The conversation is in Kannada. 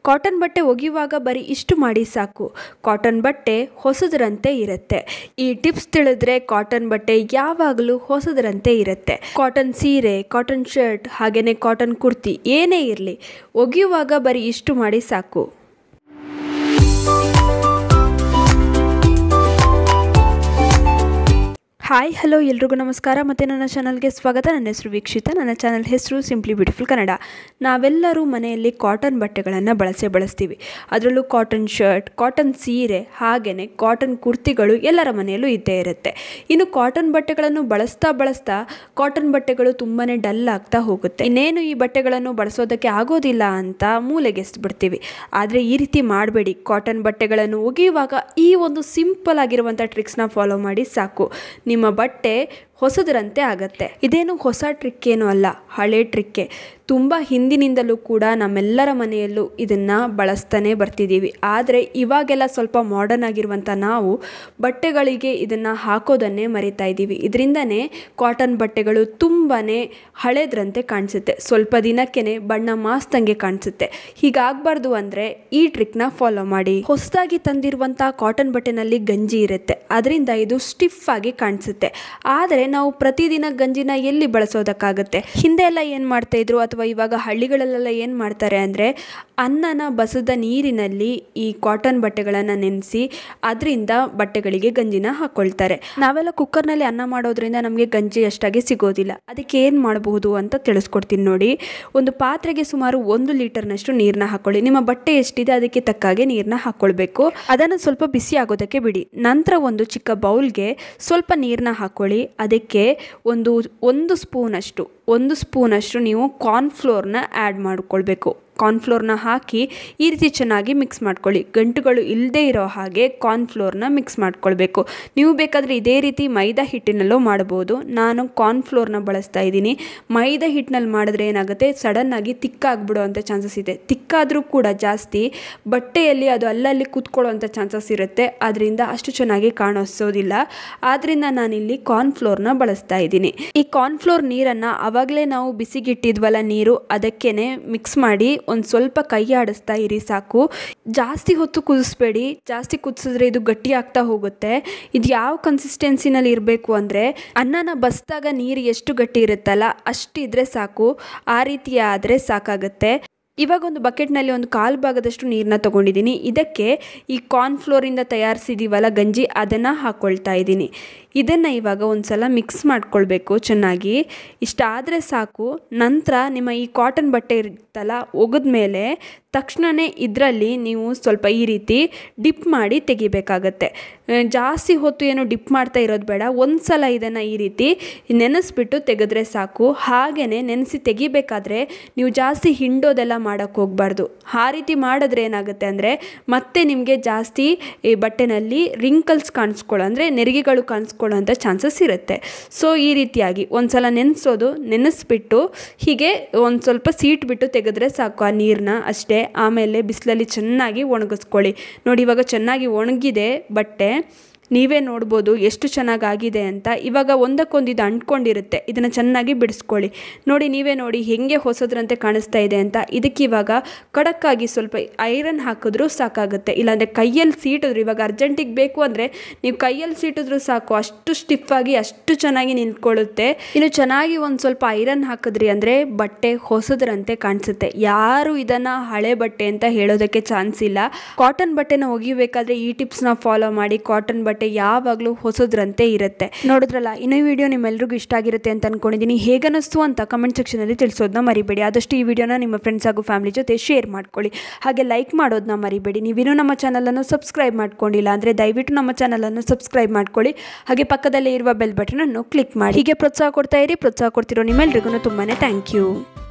ಕಾಟನ್ ಬಟ್ಟೆ ಒಗೆಯುವಾಗ ಬರೀ ಇಷ್ಟು ಮಾಡಿ ಸಾಕು ಕಾಟನ್ ಬಟ್ಟೆ ಹೊಸದರಂತೆ ಇರುತ್ತೆ ಈ ಟಿಪ್ಸ್ ತಿಳಿದ್ರೆ ಕಾಟನ್ ಬಟ್ಟೆ ಯಾವಾಗಲೂ ಹೊಸದರಂತೆ ಇರುತ್ತೆ ಕಾಟನ್ ಸೀರೆ ಕಾಟನ್ ಶರ್ಟ್ ಹಾಗೆಯೇ ಕಾಟನ್ ಕುರ್ತಿ ಏನೇ ಇರಲಿ ಒಗೆಯುವಾಗ ಬರೀ ಇಷ್ಟು ಮಾಡಿ ಸಾಕು ಹಾಯ್ ಹಲೋ ಎಲ್ರಿಗೂ ನಮಸ್ಕಾರ ಮತ್ತು ನನ್ನ ಚಾನಲ್ಗೆ ಸ್ವಾಗತ ನನ್ನ ಹೆಸರು ವೀಕ್ಷಿತ ನನ್ನ ಚಾನಲ್ ಹೆಸರು ಸಿಂಪ್ಲಿ ಬ್ಯೂಟಿಫುಲ್ ಕನ್ನಡ ನಾವೆಲ್ಲರೂ ಮನೆಯಲ್ಲಿ ಕಾಟನ್ ಬಟ್ಟೆಗಳನ್ನು ಬಳಸೇ ಬಳಸ್ತೀವಿ ಅದರಲ್ಲೂ ಕಾಟನ್ ಶರ್ಟ್ ಕಾಟನ್ ಸೀರೆ ಹಾಗೆಯೇ ಕಾಟನ್ ಕುರ್ತಿಗಳು ಎಲ್ಲರ ಮನೆಯಲ್ಲೂ ಇದ್ದೇ ಇರುತ್ತೆ ಇನ್ನು ಕಾಟನ್ ಬಟ್ಟೆಗಳನ್ನು ಬಳಸ್ತಾ ಬಳಸ್ತಾ ಕಾಟನ್ ಬಟ್ಟೆಗಳು ತುಂಬಾ ಡಲ್ ಆಗ್ತಾ ಹೋಗುತ್ತೆ ಇನ್ನೇನು ಈ ಬಟ್ಟೆಗಳನ್ನು ಬಳಸೋದಕ್ಕೆ ಆಗೋದಿಲ್ಲ ಅಂತ ಮೂಲೆಗೆ ಎಸ್ಬಿಡ್ತೀವಿ ಆದರೆ ಈ ರೀತಿ ಮಾಡಬೇಡಿ ಕಾಟನ್ ಬಟ್ಟೆಗಳನ್ನು ಒಗೆಯುವಾಗ ಈ ಒಂದು ಸಿಂಪಲ್ ಆಗಿರುವಂಥ ಟ್ರಿಕ್ಸ್ನ ಫಾಲೋ ಮಾಡಿ ಸಾಕು ನಿಮ್ಮ ಬಟ್ಟೆ ಹೊಸದರಂತೆ ಆಗತ್ತೆ ಇದೇನು ಹೊಸ ಟ್ರಿಕ್ ಏನೂ ಅಲ್ಲ ಹಳೆ ಟ್ರಿಕ್ಕೆ ತುಂಬ ಹಿಂದಿನಿಂದಲೂ ಕೂಡ ನಮ್ಮೆಲ್ಲರ ಮನೆಯಲ್ಲೂ ಇದನ್ನು ಬಳಸ್ತಾನೆ ಬರ್ತಿದ್ದೀವಿ ಆದರೆ ಇವಾಗೆಲ್ಲ ಸ್ವಲ್ಪ ಮಾಡರ್ನ್ ಆಗಿರುವಂಥ ನಾವು ಬಟ್ಟೆಗಳಿಗೆ ಇದನ್ನು ಹಾಕೋದನ್ನೇ ಮರಿತಾ ಇದ್ದೀವಿ ಇದರಿಂದನೇ ಕಾಟನ್ ಬಟ್ಟೆಗಳು ತುಂಬಾ ಹಳೇದ್ರಂತೆ ಕಾಣಿಸುತ್ತೆ ಸ್ವಲ್ಪ ದಿನಕ್ಕೇ ಬಣ್ಣ ಮಾಸ್ದಂಗೆ ಕಾಣಿಸುತ್ತೆ ಹೀಗಾಗಬಾರ್ದು ಅಂದರೆ ಈ ಟ್ರಿಕ್ನ ಫಾಲೋ ಮಾಡಿ ಹೊಸದಾಗಿ ತಂದಿರುವಂಥ ಕಾಟನ್ ಬಟ್ಟೆನಲ್ಲಿ ಗಂಜಿ ಇರುತ್ತೆ ಅದರಿಂದ ಇದು ಸ್ಟಿಫ್ ಆಗಿ ಕಾಣಿಸುತ್ತೆ ಆದರೆ ನಾವು ಪ್ರತಿದಿನ ಗಂಜಿನ ಎಲ್ಲಿ ಬಳಸೋದಕ್ಕಾಗುತ್ತೆ ಹಿಂದೆ ಎಲ್ಲ ಏನು ಮಾಡ್ತಾ ಇದ್ರು ಅಥವಾ ಇವಾಗ ಹಳ್ಳಿಗಳಲ್ಲೆಲ್ಲ ಏನು ಮಾಡ್ತಾರೆ ಅಂದರೆ ಅನ್ನನ ಬಸದ ನೀರಿನಲ್ಲಿ ಈ ಕಾಟನ್ ಬಟ್ಟೆಗಳನ್ನು ನೆನೆಸಿ ಅದರಿಂದ ಬಟ್ಟೆಗಳಿಗೆ ಗಂಜಿನ ಹಾಕ್ಕೊಳ್ತಾರೆ ನಾವೆಲ್ಲ ಕುಕ್ಕರ್ನಲ್ಲಿ ಅನ್ನ ಮಾಡೋದ್ರಿಂದ ನಮಗೆ ಗಂಜಿ ಅಷ್ಟಾಗಿ ಸಿಗೋದಿಲ್ಲ ಅದಕ್ಕೆ ಏನು ಮಾಡಬಹುದು ಅಂತ ತಿಳಿಸ್ಕೊಡ್ತೀನಿ ನೋಡಿ ಒಂದು ಪಾತ್ರೆಗೆ ಸುಮಾರು ಒಂದು ಲೀಟರ್ನಷ್ಟು ನೀರನ್ನ ಹಾಕ್ಕೊಳ್ಳಿ ನಿಮ್ಮ ಬಟ್ಟೆ ಎಷ್ಟಿದೆ ಅದಕ್ಕೆ ತಕ್ಕಾಗೆ ನೀರನ್ನ ಹಾಕ್ಕೊಳ್ಬೇಕು ಅದನ್ನು ಸ್ವಲ್ಪ ಬಿಸಿ ಆಗೋದಕ್ಕೆ ಬಿಡಿ ನಂತರ ಒಂದು ಚಿಕ್ಕ ಬೌಲ್ಗೆ ಸ್ವಲ್ಪ ನೀರನ್ನ ಹಾಕ್ಕೊಳ್ಳಿ ಅದಕ್ಕೆ ಒಂದು ಒಂದು ಸ್ಪೂನಷ್ಟು ಒಂದು ಸ್ಪೂನಷ್ಟು ನೀವು ಕಾರ್ನ್ಫ್ಲೋರ್ನ ಆ್ಯಡ್ ಮಾಡಿಕೊಳ್ಬೇಕು ಕಾರ್ನ್ಫ್ಲೋರ್ನ ಹಾಕಿ ಈ ರೀತಿ ಚೆನ್ನಾಗಿ ಮಿಕ್ಸ್ ಮಾಡ್ಕೊಳ್ಳಿ ಗಂಟುಗಳು ಇಲ್ಲದೇ ಇರೋ ಹಾಗೆ ಕಾರ್ನ್ಫ್ಲೋರ್ನ ಮಿಕ್ಸ್ ಮಾಡ್ಕೊಳ್ಬೇಕು ನೀವು ಬೇಕಾದರೆ ಇದೇ ರೀತಿ ಮೈದಾ ಹಿಟ್ಟಿನಲ್ಲೂ ಮಾಡ್ಬೋದು ನಾನು ಕಾರ್ನ್ಫ್ಲೋರ್ನ ಬಳಸ್ತಾ ಇದ್ದೀನಿ ಮೈದಾ ಹಿಟ್ಟಿನಲ್ಲಿ ಮಾಡಿದ್ರೆ ಏನಾಗುತ್ತೆ ಸಡನ್ನಾಗಿ ತಿಕ್ಕಾಗ್ಬಿಡೋ ಅಂಥ ಚಾನ್ಸಸ್ ಇದೆ ತಿಕ್ಕಾದರೂ ಕೂಡ ಜಾಸ್ತಿ ಬಟ್ಟೆಯಲ್ಲಿ ಅದು ಅಲ್ಲಲ್ಲಿ ಕೂತ್ಕೊಳ್ಳೋವಂಥ ಚಾನ್ಸಸ್ ಇರುತ್ತೆ ಅದರಿಂದ ಅಷ್ಟು ಚೆನ್ನಾಗಿ ಕಾಣಿಸೋದಿಲ್ಲ ಆದ್ದರಿಂದ ನಾನಿಲ್ಲಿ ಕಾರ್ನ್ಫ್ಲೋರ್ನ ಬಳಸ್ತಾ ಇದ್ದೀನಿ ಈ ಕಾರ್ನ್ಫ್ಲೋರ್ ನೀರನ್ನು ಆವಾಗಲೇ ನಾವು ಬಿಸಿಗಿಟ್ಟಿದ್ವಲ್ಲ ನೀರು ಅದಕ್ಕೇ ಮಿಕ್ಸ್ ಮಾಡಿ ಒಂದು ಸ್ವಲ್ಪ ಕೈ ಆಡಿಸ್ತಾ ಇರಿ ಸಾಕು ಜಾಸ್ತಿ ಹೊತ್ತು ಕುದಿಸ್ಬೇಡಿ ಜಾಸ್ತಿ ಕುದಿಸಿದ್ರೆ ಇದು ಗಟ್ಟಿ ಆಗ್ತಾ ಹೋಗುತ್ತೆ ಇದು ಯಾವ ಕನ್ಸಿಸ್ಟೆನ್ಸಿನಲ್ಲಿ ಇರಬೇಕು ಅಂದರೆ ಅನ್ನನ ಬಸ್ದಾಗ ನೀರು ಎಷ್ಟು ಗಟ್ಟಿ ಇರುತ್ತಲ್ಲ ಅಷ್ಟಿದ್ರೆ ಸಾಕು ಆ ರೀತಿ ಆದರೆ ಸಾಕಾಗುತ್ತೆ ಇವಾಗ ಒಂದು ಬಕೆಟ್ನಲ್ಲಿ ಒಂದು ಕಾಲು ಭಾಗದಷ್ಟು ನೀರನ್ನ ತೊಗೊಂಡಿದ್ದೀನಿ ಇದಕ್ಕೆ ಈ ಕಾರ್ನ್ಫ್ಲೋರಿಂದ ತಯಾರಿಸಿದ್ದೀವಲ್ಲ ಗಂಜಿ ಅದನ್ನು ಹಾಕ್ಕೊಳ್ತಾ ಇದ್ದೀನಿ ಇದನ್ನು ಇವಾಗ ಒಂದು ಸಲ ಮಿಕ್ಸ್ ಮಾಡ್ಕೊಳ್ಬೇಕು ಚೆನ್ನಾಗಿ ಇಷ್ಟಾದರೆ ಸಾಕು ನಂತರ ನಿಮ್ಮ ಈ ಕಾಟನ್ ಬಟ್ಟೆ ಇರುತ್ತಲ್ಲ ಒಗೆದ್ಮೇಲೆ ತಕ್ಷಣವೇ ಇದರಲ್ಲಿ ನೀವು ಸ್ವಲ್ಪ ಈ ರೀತಿ ಡಿಪ್ ಮಾಡಿ ತೆಗಿಬೇಕಾಗತ್ತೆ ಜಾಸ್ತಿ ಹೊತ್ತು ಏನು ಡಿಪ್ ಮಾಡ್ತಾ ಇರೋದು ಬೇಡ ಒಂದು ಸಲ ಇದನ್ನು ಈ ರೀತಿ ನೆನೆಸ್ಬಿಟ್ಟು ತೆಗೆದ್ರೆ ಸಾಕು ಹಾಗೆಯೇ ನೆನೆಸಿ ತೆಗಿಬೇಕಾದ್ರೆ ನೀವು ಜಾಸ್ತಿ ಹಿಂಡೋದೆಲ್ಲ ಮಾಡೋಕ್ಕೆ ಹೋಗಬಾರ್ದು ಆ ರೀತಿ ಮಾಡಿದ್ರೆ ಏನಾಗುತ್ತೆ ಅಂದರೆ ಮತ್ತೆ ನಿಮಗೆ ಜಾಸ್ತಿ ಈ ಬಟ್ಟೆನಲ್ಲಿ ರಿಂಕಲ್ಸ್ ಕಾಣಿಸ್ಕೊಳ್ಳೋ ಅಂದರೆ ನೆರಿಗೆಗಳು ಕಾಣಿಸ್ಕೊಳ್ಳೋಂಥ ಚಾನ್ಸಸ್ ಇರುತ್ತೆ ಸೊ ಈ ರೀತಿಯಾಗಿ ಒಂದು ಸಲ ನೆನೆಸೋದು ನೆನೆಸ್ಬಿಟ್ಟು ಹೀಗೆ ಒಂದು ಸ್ವಲ್ಪ ಸೀಟ್ ಬಿಟ್ಟು ತೆಗೆದ್ರೆ ಸಾಕು ಆ ನೀರನ್ನ ಅಷ್ಟೇ ಆಮೇಲೆ ಬಿಸಿಲಲ್ಲಿ ಚೆನ್ನಾಗಿ ಒಣಗಿಸ್ಕೊಳ್ಳಿ ನೋಡಿ ಇವಾಗ ಚೆನ್ನಾಗಿ ಒಣಗಿದೆ ಬಟ್ಟೆ ನೀವೇ ನೋಡ್ಬೋದು ಎಷ್ಟು ಚೆನ್ನಾಗಿ ಆಗಿದೆ ಅಂತ ಇವಾಗ ಒಂದಕ್ಕೊಂದು ಇದು ಅಂಟ್ಕೊಂಡಿರುತ್ತೆ ಇದನ್ನು ಚೆನ್ನಾಗಿ ಬಿಡಿಸ್ಕೊಳ್ಳಿ ನೋಡಿ ನೀವೇ ನೋಡಿ ಹೆಂಗೆ ಹೊಸದ್ರಂತೆ ಕಾಣಿಸ್ತಾ ಇದೆ ಅಂತ ಇದಕ್ಕೆ ಇವಾಗ ಖಡಕ್ಕಾಗಿ ಸ್ವಲ್ಪ ಐರನ್ ಹಾಕಿದ್ರೂ ಸಾಕಾಗುತ್ತೆ ಇಲ್ಲಾಂದರೆ ಕೈಯಲ್ಲಿ ಸೀಟಿದ್ರು ಇವಾಗ ಅರ್ಜೆಂಟಿಗೆ ಬೇಕು ಅಂದರೆ ನೀವು ಕೈಯಲ್ಲಿ ಸೀಟಿದ್ರು ಸಾಕು ಅಷ್ಟು ಸ್ಟಿಫಾಗಿ ಅಷ್ಟು ಚೆನ್ನಾಗಿ ನಿಂತ್ಕೊಳ್ಳುತ್ತೆ ಇನ್ನು ಚೆನ್ನಾಗಿ ಒಂದು ಸ್ವಲ್ಪ ಐರನ್ ಹಾಕಿದ್ರಿ ಅಂದರೆ ಬಟ್ಟೆ ಹೊಸದ್ರಂತೆ ಕಾಣಿಸುತ್ತೆ ಯಾರು ಇದನ್ನು ಹಳೆ ಬಟ್ಟೆ ಅಂತ ಹೇಳೋದಕ್ಕೆ ಚಾನ್ಸ್ ಇಲ್ಲ ಕಾಟನ್ ಬಟ್ಟೆನ ಒಗಿಬೇಕಾದ್ರೆ ಈ ಟಿಪ್ಸ್ನ ಫಾಲೋ ಮಾಡಿ ಕಾಟನ್ ಬಟ್ಟೆ ಯಾವಾಗಲೂ ಹೊಸದ್ರಂತೆ ಇರುತ್ತೆ ನೋಡಿದ್ರಲ್ಲ ಇನ್ನೂ ವಿಡಿಯೋ ನಿಮ್ಮೆಲ್ರಿಗೂ ಇಷ್ಟ ಆಗಿರುತ್ತೆ ಅಂತ ಅನ್ಕೊಂಡಿದ್ದೀನಿ ಹೇಗನ್ನಿಸ್ತು ಅಂತ ಕಮೆಂಟ್ ಸೆಕ್ಷನಲ್ಲಿ ತಿಳಿಸೋದನ್ನ ಮರಿಬೇಡಿ ಆದಷ್ಟು ಈ ವಿಡಿಯೋನ ನಿಮ್ಮ ಫ್ರೆಂಡ್ಸ್ ಹಾಗೂ ಫ್ಯಾಮಿಲಿ ಜೊತೆ ಶೇರ್ ಮಾಡ್ಕೊಳ್ಳಿ ಹಾಗೆ ಲೈಕ್ ಮಾಡೋದನ್ನ ಮರಿಬೇಡಿ ನೀವಿನ್ನೂ ನಮ್ಮ ಚಾನಲನ್ನು ಸಬ್ಸ್ಕ್ರೈಬ್ ಮಾಡ್ಕೊಂಡಿಲ್ಲ ಅಂದರೆ ದಯವಿಟ್ಟು ನಮ್ಮ ಚಾನಲನ್ನು ಸಬ್ಸ್ಕ್ರೈಬ್ ಮಾಡ್ಕೊಳ್ಳಿ ಹಾಗೆ ಪಕ್ಕದಲ್ಲೇ ಇರುವ ಬೆಲ್ ಬಟನನ್ನು ಕ್ಲಿಕ್ ಮಾಡಿ ಹೀಗೆ ಪ್ರೋತ್ಸಾಹ ಕೊಡ್ತಾ ಇರಿ ಪ್ರೋತ್ಸಾಹ ಕೊಡ್ತಿರೋ ನಿಮ್ಮೆಲ್ರಿಗೂ ತುಂಬಾ ಥ್ಯಾಂಕ್ ಯು